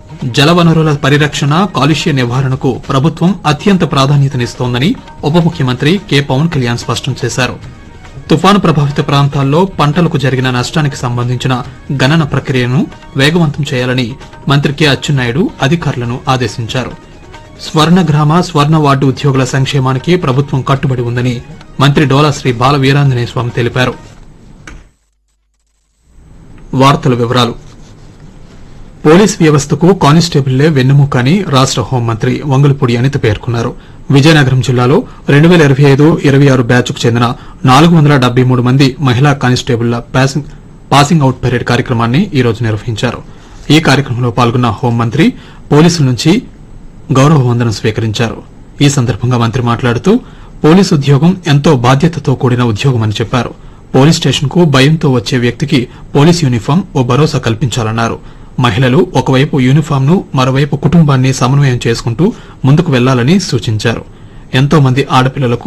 జలవనరుల పరిరక్షణ కాలుష్య నివారణకు ప్రభుత్వం అత్యంత ప్రాధాన్యతనిస్తోందని ఉప ముఖ్యమంత్రి కె పవన్ కళ్యాణ్ స్పష్టం చేశారు తుఫాను ప్రభావిత ప్రాంతాల్లో పంటలకు జరిగిన నష్టానికి సంబంధించిన గణన ప్రక్రియను వేగవంతం చేయాలని మంత్రి కె అచ్చెన్నాయుడు అధికారులను ఆదేశించారు స్వర్ణగ్రామ స్వర్ణ వార్డు ఉద్యోగుల సంక్షేమానికి ప్రభుత్వం కట్టుబడి ఉందని మంత్రి డోలా శ్రీ బాల వీరాంజనేయ స్వామి తెలిపారు వార్తల వివరాలు పోలీస్ వ్యవస్థకు కానిస్టేబుల్లే వెన్నెముక అని రాష్ట హోంమంత్రి వంగలపూడి అనిత పేర్కొన్నారు విజయనగరం జిల్లాలో రెండు వేల ఇరవై ఐదు ఇరవై ఆరు బ్యాచ్కు చెందిన నాలుగు వందల డెబ్బై మూడు మంది మహిళా కానిస్టేబుళ్ల పాసింగ్ పాసింగ్ అవుట్ పరేడ్ కార్యక్రమాన్ని ఈ రోజు నిర్వహించారు ఈ కార్యక్రమంలో పాల్గొన్న హోంమంత్రి పోలీసుల నుంచి గౌరవ వందనం స్వీకరించారు ఈ సందర్భంగా మంత్రి మాట్లాడుతూ పోలీసు ఉద్యోగం ఎంతో బాధ్యతతో కూడిన ఉద్యోగమని చెప్పారు పోలీస్ స్టేషన్ కు భయంతో వచ్చే వ్యక్తికి పోలీస్ యూనిఫామ్ ఓ భరోసా కల్పించాలన్నారు మహిళలు ఒకవైపు యూనిఫామ్ ను మరోవైపు కుటుంబాన్ని సమన్వయం చేసుకుంటూ ముందుకు వెళ్లాలని సూచించారు ఎంతో మంది ఆడపిల్లలకు